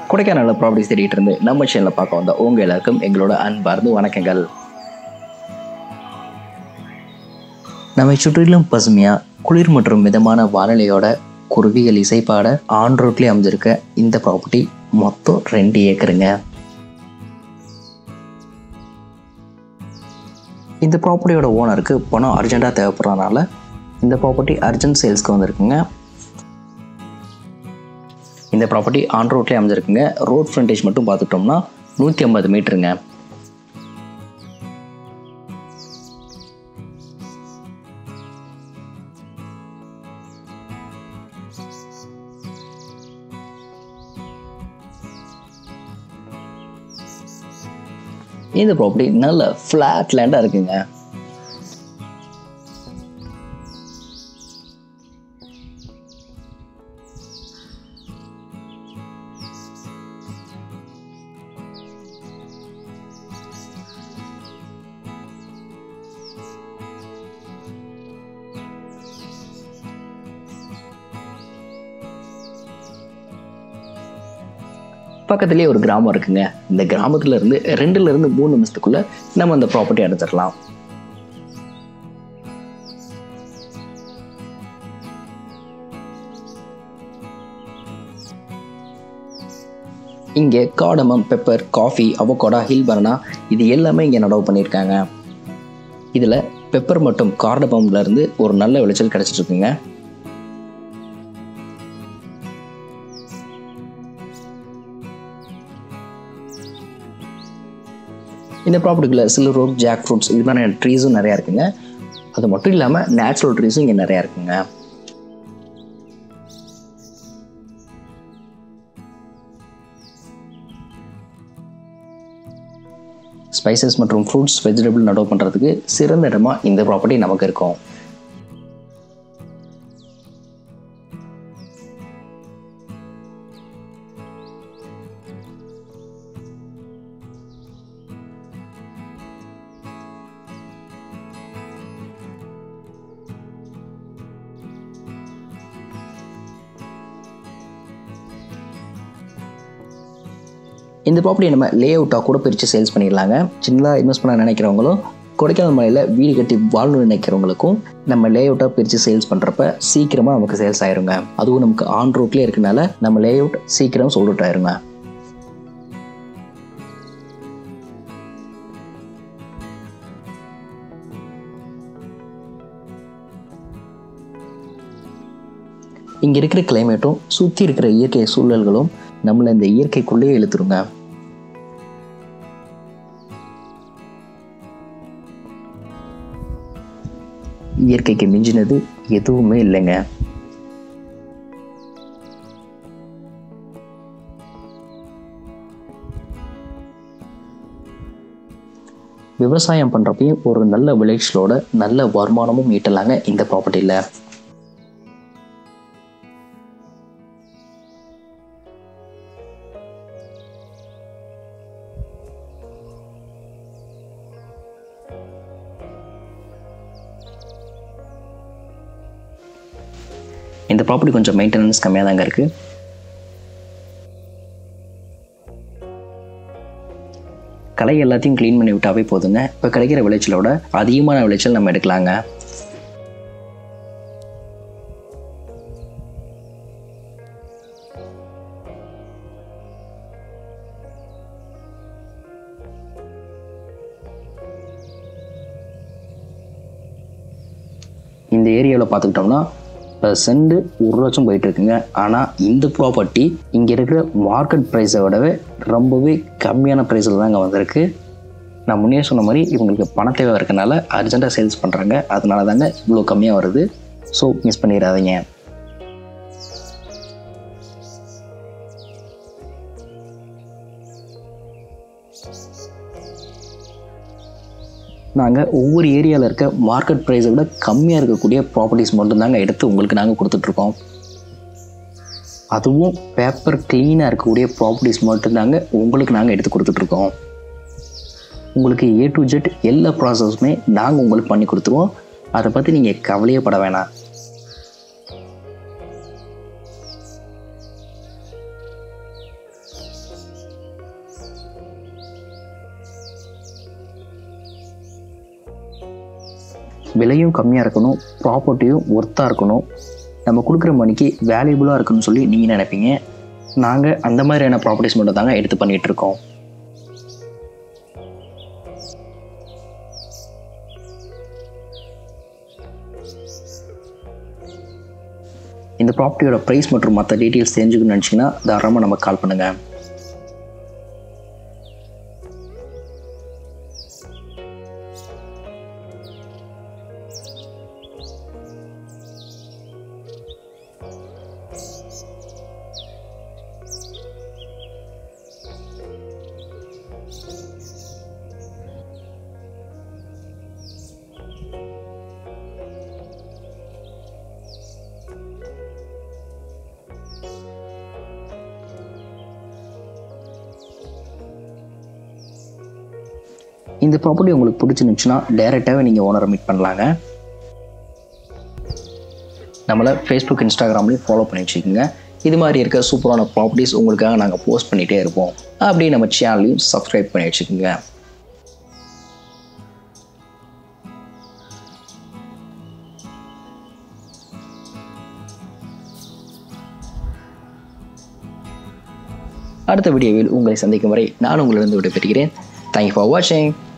கொடைக்கானல properties தேடிட்டு இருந்து நம்ம சேனலை பார்க்க வந்த உங்க எல்லாருக்கும் எங்களோட அன்பார்ந்து வணக்கங்கள் நம்மை சுற்றிலும் பசுமையா குளிர் மற்றும் மிதமான வானிலையோட குருவிகள் இசைப்பாட ஆன் ரோட்லேயே அமைஞ்சிருக்க இந்த ப்ராப்பர்ட்டி மொத்தம் ரெண்டு ஏக்கருங்க இந்த ப்ராப்பர்ட்டியோட ஓனருக்கு பணம் அர்ஜென்ட்டாக தேவைப்படுறதுனால இந்த ப்ராப்பர்ட்டி அர்ஜென்ட் சேல்ஸ்க்கு வந்திருக்குங்க இந்த ப்ராப்பர்ட்டி ஆன் ரோட்லேயே அமைஞ்சிருக்குங்க ரோட் ஃப்ரண்டேஜ் மட்டும் பார்த்துட்டோம்னா நூற்றி ஐம்பது மீட்டருங்க இந்த ப்ராப்பர்ட்டி நல்ல ஃப்ளாட் லேண்டாக இருக்குங்க பக்கத்துலேயே ஒரு கிராமம் இருக்குங்க இந்த கிராமத்துல இருந்து ரெண்டுல இருந்து மூணு நிமிஷத்துக்குள்ள நம்ம அந்த ப்ராப்பர்ட்டி அடைஞ்சிடலாம் இங்கே cardamom pepper coffee avocado hill banana இது எல்லாமே இங்கே நடவு பண்ணியிருக்காங்க இதில் பெப்பர் மற்றும் கார்டமம்ல இருந்து ஒரு நல்ல விளைச்சல் கிடைச்சிட்டு இருக்குங்க இந்த ப்ராப்பர்ட்டிக்குள்ள சில ரோப் ஜாக் ஃப்ரூட்ஸ் இது மாதிரியான ட்ரீஸும் நிறையா இருக்குங்க அது மட்டும் இல்லாமல் நேச்சுரல் ட்ரீஸும் இங்கே நிறையா இருக்குங்க ஸ்பைசஸ் மற்றும் ஃப்ரூட்ஸ் வெஜிடபிள் நடவு பண்ணுறதுக்கு சிறந்த இடமா இந்த ப்ராப்பர்ட்டி நமக்கு இருக்கும் இந்த ப்ராப்பர்ட்டியை நம்ம லே அவுட்டாக கூட பிரித்து சேல்ஸ் பண்ணிடலாங்க சின்னதாக இன்வெஸ்ட் பண்ண நினைக்கிறவங்களும் கொடைக்கானல் மலையில் வீடு கட்டி வாழணும்னு நினைக்கிறவங்களுக்கும் நம்ம லே அவுட்டாக பிரித்து சேல்ஸ் பண்ணுறப்ப சீக்கிரமாக நமக்கு சேல்ஸ் ஆயிருங்க அதுவும் நமக்கு ஆன் ரோட்லேயே இருக்கனால நம்ம லே அவுட் சீக்கிரம் சோல்ட் அவுட் ஆயிருங்க இங்கே இருக்கிற கிளைமேட்டும் சுற்றி இருக்கிற இயற்கை சூழல்களும் நம்மளை இந்த இயற்கைக்குள்ளேயே இழுத்துருங்க இயற்கைக்கு மிஞ்சினது எதுவுமே இல்லைங்க விவசாயம் பண்ணுறப்பையும் ஒரு நல்ல விளைச்சலோட நல்ல வருமானமும் ஈட்டலாங்க இந்த ப்ராப்பர்ட்டியில் இந்த ப்ராப்பர்ட்டி கொஞ்சம் மெயின்டெனன்ஸ் கம்மியாக தாங்க இருக்குது களை எல்லாத்தையும் க்ளீன் பண்ணி விட்டாவே போதுங்க இப்போ கிடைக்கிற விளைச்சலோட அதிகமான விளைச்சல் நம்ம எடுக்கலாங்க இந்த ஏரியாவில் பார்த்துக்கிட்டோம்னா இப்போ செண்டு ஒரு லட்சம் போயிட்டு இருக்குங்க ஆனால் இந்த ப்ராப்பர்ட்டி இங்கே இருக்கிற மார்க்கெட் ப்ரைஸை விடவே ரொம்பவே கம்மியான ப்ரைஸில் தாங்க வந்திருக்கு நான் முன்னே சொன்ன மாதிரி இவங்களுக்கு பண தேவை இருக்கனால அர்ஜென்ட்டாக சேல்ஸ் பண்ணுறாங்க அதனால தாங்க இவ்வளோ கம்மியாக வருது ஸோ மிஸ் பண்ணிடாதீங்க நாங்கள் ஒவ்வொரு ஏரியாவில் இருக்க மார்க்கெட் ப்ரைஸை விட கம்மியாக இருக்கக்கூடிய ப்ராப்பர்ட்டிஸ் மட்டும்தாங்க எடுத்து உங்களுக்கு நாங்கள் கொடுத்துட்ருக்கோம் அதுவும் பேப்பர் க்ளீனாக இருக்கக்கூடிய ப்ராப்பர்ட்டிஸ் மட்டும்தாங்க உங்களுக்கு நாங்கள் எடுத்து கொடுத்துட்ருக்கோம் உங்களுக்கு ஏ டு ஜெட் எல்லா ப்ராசஸுமே நாங்கள் உங்களுக்கு பண்ணி கொடுத்துருவோம் அதை பற்றி நீங்கள் கவலையே பட வேணாம் விலையும் கம்மியாக இருக்கணும் ப்ராப்பர்ட்டியும் ஒர்த்தாக இருக்கணும் நம்ம கொடுக்குற மணிக்கு வேல்யூபுளாக இருக்குன்னு சொல்லி நீங்கள் நினைப்பீங்க நாங்கள் அந்த மாதிரியான ப்ராப்பர்ட்டிஸ் மட்டும் தாங்க எடுத்து பண்ணிகிட்டு இருக்கோம் இந்த ப்ராப்பர்ட்டியோட ப்ரைஸ் மற்றும் மற்ற டீட்டெயில்ஸ் தெரிஞ்சுக்கணும்னு நினச்சிங்கன்னா தாராளமாக நமக்கு கால் பண்ணுங்கள் இந்த ப்ராப்பர்ட்டி உங்களுக்கு பிடிச்சிருந்துச்சுன்னா டேரெக்டாகவே நீங்கள் ஓனரை மீட் பண்ணலாங்க நம்மளை ஃபேஸ்புக் இன்ஸ்டாகிராம்லேயும் ஃபாலோ பண்ணி வச்சுக்கோங்க இது மாதிரி இருக்க சூப்பரான ப்ராப்பர்ட்டிஸ் உங்களுக்காக நாங்கள் போஸ்ட் பண்ணிகிட்டே இருப்போம் அப்படியே நம்ம சேனலையும் சப்ஸ்கிரைப் பண்ணி வச்சுக்கோங்க அடுத்த வீடியோவில் உங்களை சந்திக்கும் வரை நான் உங்களிடம் விடைபெறுகிறேன் தேங்க்யூ ஃபார் வாட்சிங்